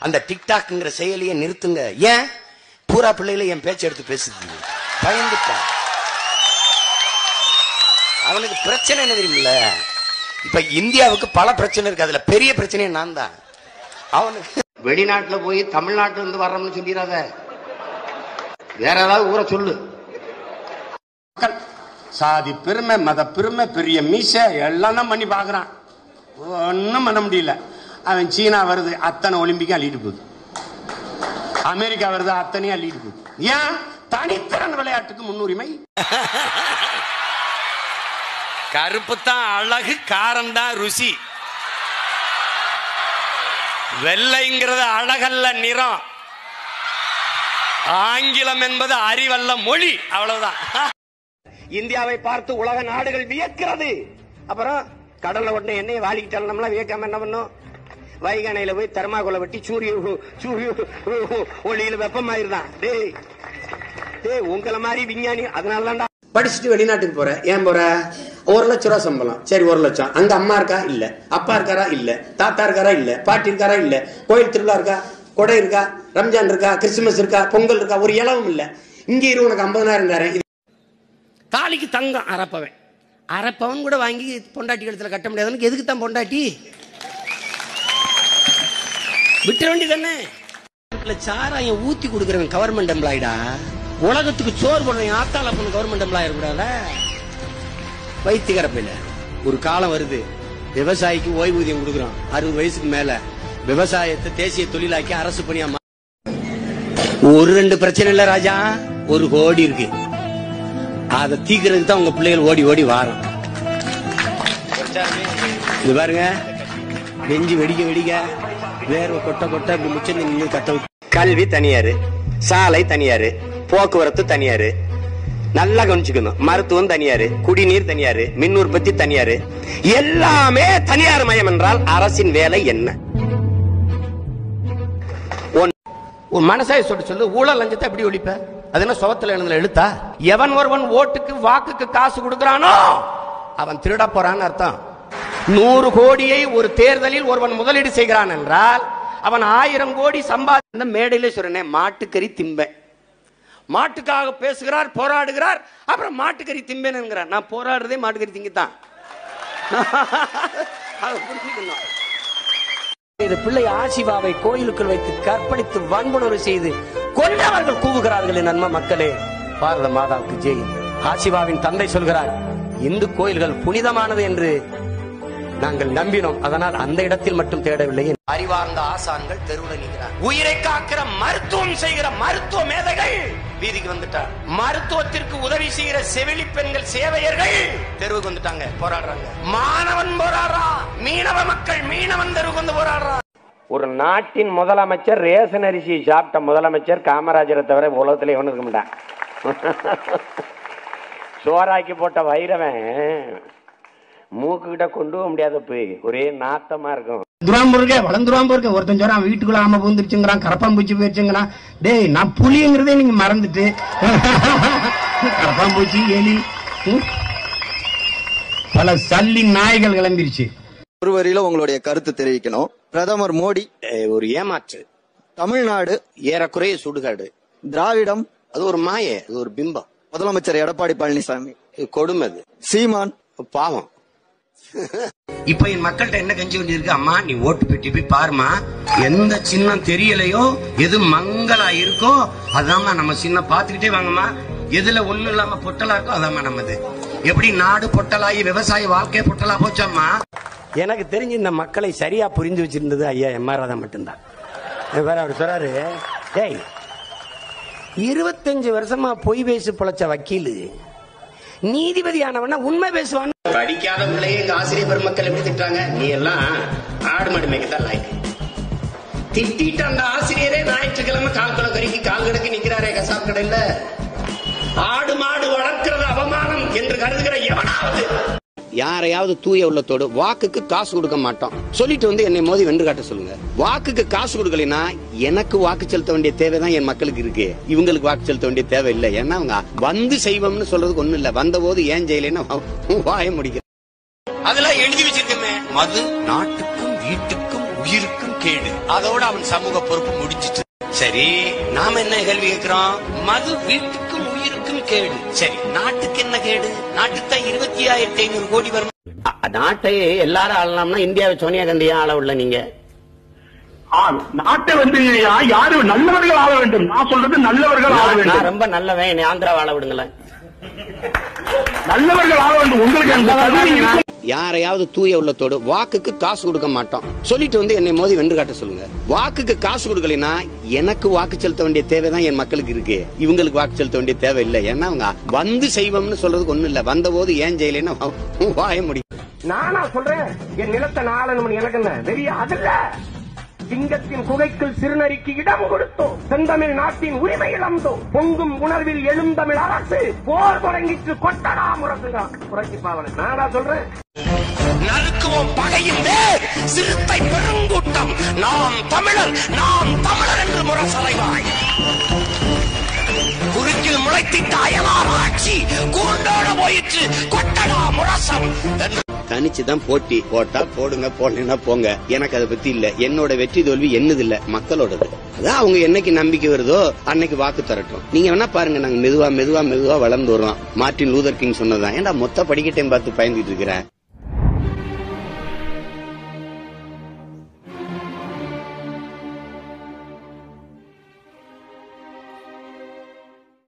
அந்த டிக்டாக்ங்கிற செயலியை நிறுத்துங்க ஏன் பூரா பிள்ளைகளை என் பேச்ச எடுத்து பேசுது பயந்துட்டான் அவனுக்கு பிரச்சனை என்ன தெரியுமில்ல இப்ப இந்தியாவுக்கு பல பிரச்சனை இருக்கு அதுல பெரிய பிரச்சனையே நான் தான் அவனுக்கு வெளிநாட்டுல போய் தமிழ்நாட்டுல இருந்து வர்றோம்னு சொல்லிடாத வேற ஏதாவது ஊரை சொல்லு மக்கள் சாதி பெருமை மத பெருமை பெரிய மீசை எல்லாம் தான் பண்ணி பார்க்கறான் ஒன்றும் பண்ண முடியல அவன் சீனா வருது அத்தனை ஒலிம்பிக்கும் அள்ளிட்டு போகுது அமெரிக்கா வருது அத்தனையும் அள்ளிட்டு போகுது ஏன் தனித்திறன் விளையாட்டுக்கு முன்னுரிமை கருப்பு தான் அழகு காரம் தான் ருசி வெள்ளைங்கிறது அழகல்ல நிறம் ஆங்கிலம் என்பது அறிவல்ல மொழி அவ்வளவுதான் இந்தியாவை பார்த்து உலக நாடுகள் வியக்கிறது அப்புறம் கடல்ல உடனே எண்ணெயை வாளிக்கிட்டாலும் நம்மளா வியக்காம என்ன பண்ணும் வைகணையில போய் தெர்மாகுல வெட்டி சூரிய சூரிய ஒளியில வெப்பமாயிருந்தான் டேய் டேய் உங்களை மாதிரி விஞ்ஞானி அதனாலதான்டா படிச்சுட்டு வெளிநாட்டுக்கு போற ஏன் போற ஒரு லட்ச ரூபா சம்பளம் சரி ஒரு லட்சம் அங்க அம்மா இருக்கா இல்ல அப்பா இருக்காரா இல்ல தாத்தா இருக்காரா இல்ல பாட்டி இருக்காரா இல்ல கோயில் திருவிழா இருக்கா கொடை இருக்கா ரம்ஜான் இருக்கா கிறிஸ்துமஸ் இருக்கா பொங்கல் இருக்கா ஒரு இலவும் இல்ல இங்க இரு உனக்கு ஐம்பதாயிரம் தரேன் தாலிக்கு தங்கம் அரைப்பவன் அரைப்பவன் கூட வாங்கி பொண்டாட்டி கழுத்துல கட்ட முடியாதுன்னு எதுக்கு தான் பொண்டாட்டி விட்ட வேண்டி தானே சாராயம் ஊத்தி கொடுக்குறவன் கவர்மெண்ட் எம்ப்ளாய்டா உலகத்துக்கு சோறு போடுறவன் ஆத்தால பொண்ணு கவர்மெண்ட் எம்ப்ளாய் இருக்கக்கூடாதா வைத்தியகரப்பையில ஒரு காலம் வருது விவசாயிக்கு ஓய்வூதியம் கொடுக்குறோம் அறுபது வயசுக்கு மேல விவசாயத்தை தேசிய தொழிலாக்கி அரசு பணியா மா- ஒரு ரெண்டு பிரச்சனை இல்ல ராஜா ஒரு கோடி இருக்கு அதை தீக்கிறதுக்கு தான் உங்க பிள்ளைகள் ஓடி ஓடி வாரம் இது பாருங்க நெஞ்சு வெடிக்க வெடிக்க வேர்வை கொட்ட கொட்ட இப்படி முச்சந்தி நின்று கத்த விட்டு- கல்வி தனியாரு சாலை தனியாரு போக்குவரத்து தனியாரு நல்லா கவனிச்சுக்கணும் மருத்துவம் தனியாரு குடிநீர் தனியாரு மின் உற்பத்தி தனியாரு எல்லாமே தனியார் மயம் என்றால் அரசின் வேலை என்ன ஒன்- உன் மனசாய சொல்லிட்டு சொல்லு ஊழல் லஞ்சத்தை எப்படி ஒழிப்ப அது என்ன சுவத்துல எழுதுல எழுத்தா எவன் ஒருவன் ஓட்டுக்கு வாக்குக்கு காசு கொடுக்கறானோ அவன் திருட போறான்னு அர்த்தம் நூறு கோடியை ஒரு தேர்தலில் ஒருவன் முதலீடு செய்கிறான் என்றால் அவன் ஆயிரம் கோடி சம்பாதி மேடையிலே சொல்றேன் மாட்டுக்கறி திம்பேன் மாட்டுக்காக பேசுகிறார் போராடுகிறார் அப்புறம் மாட்டுக்கறி திம்பேன் என்கிறார் நான் போராடுறதே மாட்டுக்கறி திங்கத்தான் அதை புரிஞ்சுக்கணும் இது பிள்ளை ஆசிவாவை கோயிலுக்குள் வைத்து கற்பழித்து வன்புணர்வு செய்து கொண்டவர்கள் கூவுகிறார்கள் என் நன்ம மக்களே பாரத மாதாவுக்கு ஜெய் ஆசிவாவின் தந்தை சொல்கிறார் இந்து கோயில்கள் புனிதமானது என்று நாங்கள் நம்பினோம் அதனால் அந்த இடத்தில் மட்டும் தேடவில்லை அறிவார்ந்த ஆசான்கள் தெருவில் நிற்கிறார் உயிரை காக்கிற மருத்துவம் செய்கிற மருத்துவ மேதைகள் வீதிக்கு வந்துட்டார் மருத்துவத்திற்கு உதவி செய்கிற செவிலி பெண்கள் சேவையர்கள் தெருவுக்கு வந்துட்டாங்க போராடுறாங்க மாணவன் போராடுறான் மீனவ மக்கள் மீனவன் தெருவுக்கு வந்து போராடுறான் ஒரு நாட்டின் முதலமைச்சர் ரேஷன் அரிசி சாப்பிட்ட முதலமைச்சர் காமராஜரை தவிர உலகத்துல எவனும் இருக்க மாட்டான் சோறாக்கி போட்ட வைரவன் மூக்கு கிட்ட கொண்டு போக முடியாத போய் ஒரே நாத்தமா இருக்கும் துராம்பு இருக்க வளர்ந்துராம்பு இருக்க ஒருத்தன் சொல்றான் வீட்டுக்குள்ள ஆம பூந்துருச்சுங்கிறான் கரப்பாம்பூச்சி போயிருச்சுங்கிறான் டேய் நான் புலிங்கிறதே நீங்க மறந்துட்டு கரப்பாம்பூச்சி எலி ம்? பல சல்லி நாய்கள் கிளம்பிருச்சு ஒரு வரியில உங்களுடைய கருத்து தெரிவிக்கணும் பிரதமர் மோடி அஹ் ஒரு ஏமாற்று தமிழ்நாடு ஏறக்குறைய சுடுகாடு திராவிடம் அது ஒரு மாய அது ஒரு பிம்பம் முதலமைச்சர் எடப்பாடி பழனிசாமி இது கொடுமை அது சீமான் பாவம் இப்ப என் மக்கள்கிட்ட என்ன கஞ்சி வேண்டி இருக்கு அம்மா நீ ஓட்டு பெட்டி போய் பாருமா எந்த சின்னம் தெரியலையோ எது மங்களா இருக்கோ அதாம்மா நம்ம சின்னம் பாத்துக்கிட்டே வாங்கம்மா எதுல ஒண்ணு இல்லாம பொட்டலா இருக்கோ அதாம்மா நம்மது எப்படி நாடு பொட்டலாகி விவசாய வாழ்க்கை பொட்டலா போச்சாம்மா எனக்கு தெரிஞ்சு இந்த மக்களை சரியா புரிஞ்சு வச்சிருந்தது ஐயா எம் ஆர் ராதா மட்டும்தான் வேற அவர் சொல்றாரு டேய் இருபத்தஞ்சு வருஷமா பொய் பேசி பொழைச்ச வக்கீலு நீதிபதியானவன உண்மை பேசுவான் படிக்காத பிள்ளைங்க எங்க ஆசிரியர் பெருமக்கள் எப்படி திட்டுறாங்க நீ எல்லாம் ஆடு மாடு மேய்க்கத்தான் லாய்க்கு திட்டிட்டு அந்த ஆசிரியரே ஞாயிற்றுக்கிழமை கால் கிலோ கறிக்கு கால் கணக்கு நிக்கிறாரே கசாப் கடையில ஆடு மாடு வளர்க்கிறது அவமானம் என்று கருதுகிற எவனாவது யாரையாவது தூய உள்ளத்தோடு வாக்குக்கு காசு கொடுக்க மாட்டோம் சொல்லிட்டு வந்து என்னை மோதி வென்று காட்ட சொல்லுங்க வாக்குக்கு காசு கொடுக்கலைன்னா எனக்கு வாக்கு செலுத்த வேண்டிய தேவைதான் என் மக்களுக்கு இருக்கு இவங்களுக்கு வாக்கு செலுத்த வேண்டிய தேவை இல்லை ஏன்னா அவங்க வந்து செய்வோம்னு சொல்றதுக்கு ஒண்ணும் இல்ல வந்த போது ஏன் செய்யலைன்னா வாய முடிக்கிறேன் அதெல்லாம் எழுதி வச்சிருக்கமே மது நாட்டுக்கும் வீட்டுக்கும் உயிருக்கும் கேடு அதோட அவன் சமூக பொறுப்பு முடிச்சிட்டு சரி நாம என்ன கேள்வி கேட்கிறோம் மது வீட்டுக்கும் உயிருக்கும் கேடு சரி நாட்டுக்கு என்ன கேடு நாட்டுக்கு இருபத்தி ஆயிரத்தி ஐநூறு கோடி வரும் நாட்டை எல்லாரும் ஆளலாம்னா இந்தியாவை சோனியா காந்தி ஆள உள்ள நீங்க ஆ, நாட்டை வந்து யா- யாரு நல்லவர்கள் ஆள வேண்டும் நான் சொல்றது நல்லவர்கள் ஆள நான் நான் வேண்டும் ரொம்ப நல்லவன் என்னை ஆந்திரா வாழ விடுங்களேன் நல்லவர்கள் ஆள வேண்டும் உங்களுக்கு அந்த தகுதி இருக்கும் யாரையாவது தூய உள்ளத்தோடு வாக்குக்கு காசு கொடுக்க மாட்டோம் சொல்லிட்டு வந்து என்னை மோதி வென்று காட்ட சொல்லுங்க வாக்குக்கு காசு கொடுக்கலைன்னா எனக்கு வாக்கு செலுத்த வேண்டிய தேவைதான் என் மக்களுக்கு இருக்கு இவங்களுக்கு வாக்கு செலுத்த வேண்டிய தேவை இல்லை ஏன்னா அவங்க வந்து செய்வோம்னு சொல்றதுக்கு ஒண்ணும் இல்ல வந்த போது ஏன் செய்யலைன்னா வாய முடியும் நானா சொல்றேன் என் நிலத்தை நாளன் எனக்கு என்ன வெறிய அதுல சிங்கத்தின் குகைக்குள் சிறுநரிக்கு இடம் கொடுத்தோம் செந்தமிழ் நாட்டின் உரிமை இழந்தோம் பொங்கும் உணர்வில் எழுந்தமிழ் அரசு போர் தொடங்கிட்டு கொட்டடா முரசுதான் புரட்சி பாவலன் நானா சொல்றேன் நறுக்குவோம் பகையின் வேர் சிறுத்தை பெருங்கூட்டம் நாம் தமிழர் நாம் தமிழர் என்று முரசறைவாய் குறுக்கில் முளைத்திட்ட அயலார் ஆட்சி கூண்டோட போயிற்று கொட்டடா முரசம் என்று தனிச்சு தான் போட்டி போட்டா போடுங்க போடலைன்னா போங்க எனக்கு அதை பத்தி இல்ல என்னோட வெற்றி தோல்வி என்னது இல்ல மக்களோடது அதான் அவங்க என்னைக்கு நம்பிக்கை வருதோ அன்னைக்கு வாக்கு தரட்டும் நீங்க வேணா பாருங்க நாங்க மெதுவா மெதுவா மெதுவா வளர்ந்து வரோம் மார்ட்டின் லூதர் கிங் சொன்னதான் ஏன்டா மொத்த படிக்கட்டையும் பார்த்து பயந்துட்டு இருக்கிறேன்